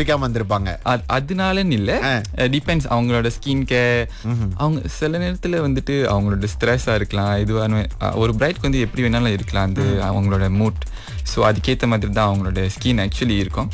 பிடிக்காம வந்திருப்பாங்க அது- அதனாலன்னு இல்ல டிபெண்ட்ஸ் அவங்களோட ஸ்கின் கேர் அவங்க சில நேரத்துல வந்துட்டு அவங்களோட ஸ்ட்ரெஸ்ஸா இருக்கலாம் இதுவான ஒரு பிரைட்க்கு வந்து எப்படி வேணாலும் இருக்கலாம் அது அவங்களோட மூட் ஸோ அதுக்கேற்ற மாதிரி தான் அவங்களோட ஸ்கின் ஆக்சுவலி இருக்கும்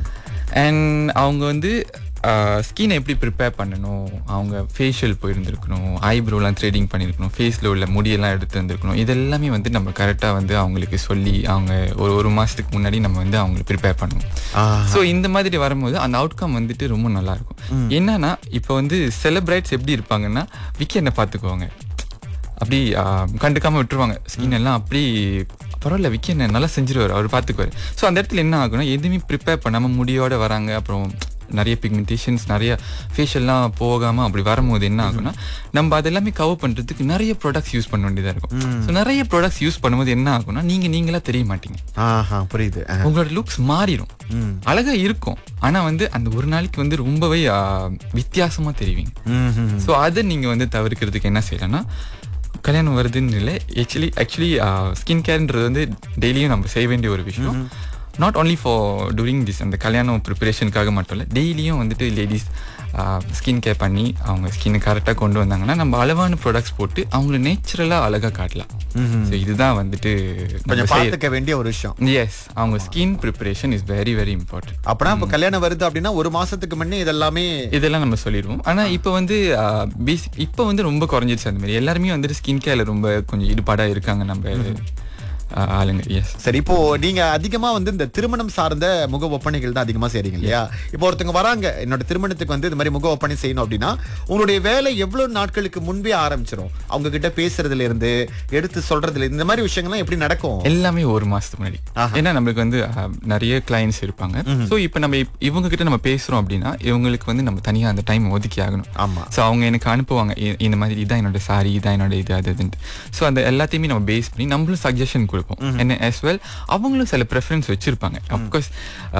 அண்ட் அவங்க வந்து ஸ்கினை எப்படி ப்ரிப்பேர் பண்ணணும் அவங்க ஃபேஷியல் போயிருந்துருக்கணும் ஐப்ரோலாம் த்ரெடிங் பண்ணியிருக்கணும் ஃபேஸில் உள்ள முடியெல்லாம் எடுத்து வந்திருக்கணும் இதெல்லாமே வந்து நம்ம கரெக்டாக வந்து அவங்களுக்கு சொல்லி அவங்க ஒரு ஒரு மாதத்துக்கு முன்னாடி நம்ம வந்து அவங்களுக்கு ப்ரிப்பேர் பண்ணுவோம் ஸோ இந்த மாதிரி வரும்போது அந்த அவுட்கம் வந்துட்டு ரொம்ப நல்லா இருக்கும் என்னன்னா இப்போ வந்து செலிப்ரேட்ஸ் எப்படி இருப்பாங்கன்னா விக்கெண்டை பார்த்துக்குவாங்க அப்படி ஆ, கண்டுக்காம விட்டுருவாங்க ஸ்கின் எல்லாம் அப்படி பரவாயில்ல விக்கி நல்லா செஞ்சிருவாரு அவர் பார்த்துக்குவாரு ஸோ அந்த இடத்துல என்ன ஆகும்னா எதுவுமே ப்ரிப்பேர் பண்ணாம முடியோட வராங்க அப்புறம் நிறைய பிக்மெண்டேஷன்ஸ் நிறைய ஃபேஷியல்லாம் போகாம அப்படி வரும்போது என்ன ஆகும்னா நம்ம அதெல்லாமே கவர் பண்றதுக்கு நிறைய ப்ராடக்ட்ஸ் யூஸ் பண்ண வேண்டியதா இருக்கும் ஸோ நிறைய ப்ராடக்ட்ஸ் யூஸ் பண்ணும்போது என்ன ஆகும்னா நீங்க நீங்களா தெரிய மாட்டீங்க ஆஹா புரியுது ஆ. உங்களோட லுக்ஸ் மாறிடும் அழகா இருக்கும் ஆனா வந்து அந்த ஒரு நாளைக்கு வந்து ரொம்பவே ஆ, வித்தியாசமா தெரிவிங்க ம், ம், ம். ஸோ அதை நீங்கள் வந்து தவிர்க்கிறதுக்கு என்ன செய்யலாம்னா கல்யாணம் வருதுன்னு இல்லை ஆக்சுவலி ஆக்சுவலி ஸ்கின் கேர்ன்றது வந்து டெய்லியும் நம்ம செய்ய வேண்டிய ஒரு விஷயம் not only for during this அந்த கல்யாணம் ப்ரிப்பரேஷனுக்காக மட்டும் இல்லை டெய்லியும் வந்துட்டு லேடிஸ் ஸ்கின் கேர் பண்ணி அவங்க ஸ்கின்னை கரெக்டாக கொண்டு வந்தாங்கன்னா நம்ம அளவான ப்ராடக்ட்ஸ் போட்டு அவங்கள நேச்சுரலாக அழகாக காட்டலாம் ஸோ இதுதான் வந்துட்டு கொஞ்சம் பார்த்துக்க வேண்டிய ஒரு விஷயம் எஸ் அவங்க skin preparation is very very important அப்பனா இப்ப கல்யாணம் வருது அப்படின்னா ஒரு மாசத்துக்கு முன்னே இதெல்லாமே இதெல்லாம் நம்ம சொல்லிடுவோம் ஆனா இப்போ வந்து பேசிக் இப்போ வந்து ரொம்ப குறைஞ்சிருச்சு அந்த மாதிரி எல்லாருமே வந்துட்டு ஸ்கின் கேர்ல ரொம்ப கொஞ்சம் ஈடுபாடா இருக்காங்க நம்ம ஆ, ஆளுங்க எஸ் சரி இப்போ நீங்க அதிகமா வந்து இந்த திருமணம் சார்ந்த முக ஒப்பனைகள் தான் அதிகமா செய்றீங்க இல்லையா இப்போ ஒருத்தவங்க வராங்க என்னோட திருமணத்துக்கு வந்து இந்த மாதிரி முக ஒப்பனை செய்யணும் அப்படின்னா உங்களுடைய வேலை எவ்வளவு நாட்களுக்கு முன்பே ஆரம்பிச்சிரும் அவங்க கிட்ட பேசுறதுல இருந்து எடுத்து சொல்றதுல இருந்து, இந்த மாதிரி விஷயங்கள்லாம் எப்படி நடக்கும் எல்லாமே ஒரு மாசத்துக்கு முன்னாடி ஏன்னா நம்மளுக்கு வந்து ஆ, நிறைய கிளைண்ட்ஸ் இருப்பாங்க ஸோ இப்போ நம்ம இப்- இவங்க கிட்ட நம்ம பேசுறோம் அப்படின்னா இவங்களுக்கு வந்து நம்ம தனியா அந்த டைம் ஒதுக்கி ஆகணும் ஆமா ஸோ அவங்க எனக்கு அனுப்புவாங்க இ- இந்த மாதிரி இதான் என்னோட சாரி இதான் என்னோட இது அது இதுன்ட்டு ஸோ அந்த எல்லாத்தையுமே நம்ம பேஸ் பண்ணி நம்மளும் சஜஷன் கொடுப்போம் என்ன as well அவங்களும் சில ப்ரெஃபரன்ஸ் வச்சிருப்பாங்க அப்கோர்ஸ்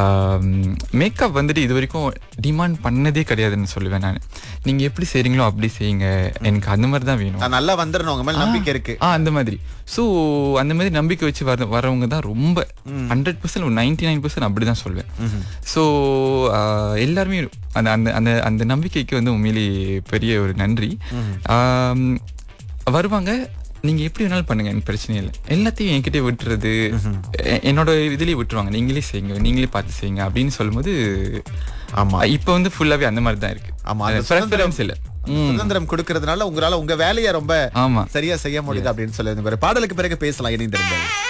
மேக்கப் வந்துட்டு இது வரைக்கும் டிமாண்ட் பண்ணதே கிடையாதுன்னு சொல்லுவேன் நான் நீங்க எப்படி செய்றீங்களோ அப்படி செய்யுங்க எனக்கு அந்த மாதிரி தான் வேணும் நான் நல்லா வந்துடணும் உங்க மேல நம்பிக்கை இருக்கு ஆ அந்த மாதிரி ஸோ அந்த மாதிரி நம்பிக்கை வச்சு வர வரவங்க தான் ரொம்ப hundred percent ninety nine percent அப்படி தான் சொல்வேன் ஸோ எல்லாருமே அந்த அந்த அந்த அந்த நம்பிக்கைக்கு வந்து உண்மையிலேயே பெரிய ஒரு நன்றி ஆம், வருவாங்க நீங்க எப்படி வேணாலும் பண்ணுங்க எனக்கு பிரச்சனை இல்லை எல்லாத்தையும் என்கிட்ட விட்டுறது எ- என்னோட இதுலயே விட்டுருவாங்க நீங்களே செய்யுங்க நீங்களே பார்த்து செய்யுங்க அப்படின்னு சொல்லும்போது ஆமா இப்போ வந்து ஃபுல்லாவே அந்த மாதிரி தான் இருக்கு ஆமா அந்த ப்ரெஃபரன்ஸ் இல்லை ம் சுதந்திரம் கொடுக்கறதுனால உங்களால உங்க வேலையை ரொம்ப ஆமா சரியா செய்ய முடியுது அப்படின்னு சொல்லி பாடலுக்கு பிறகு பேசலாம் இணைந்திருந்தது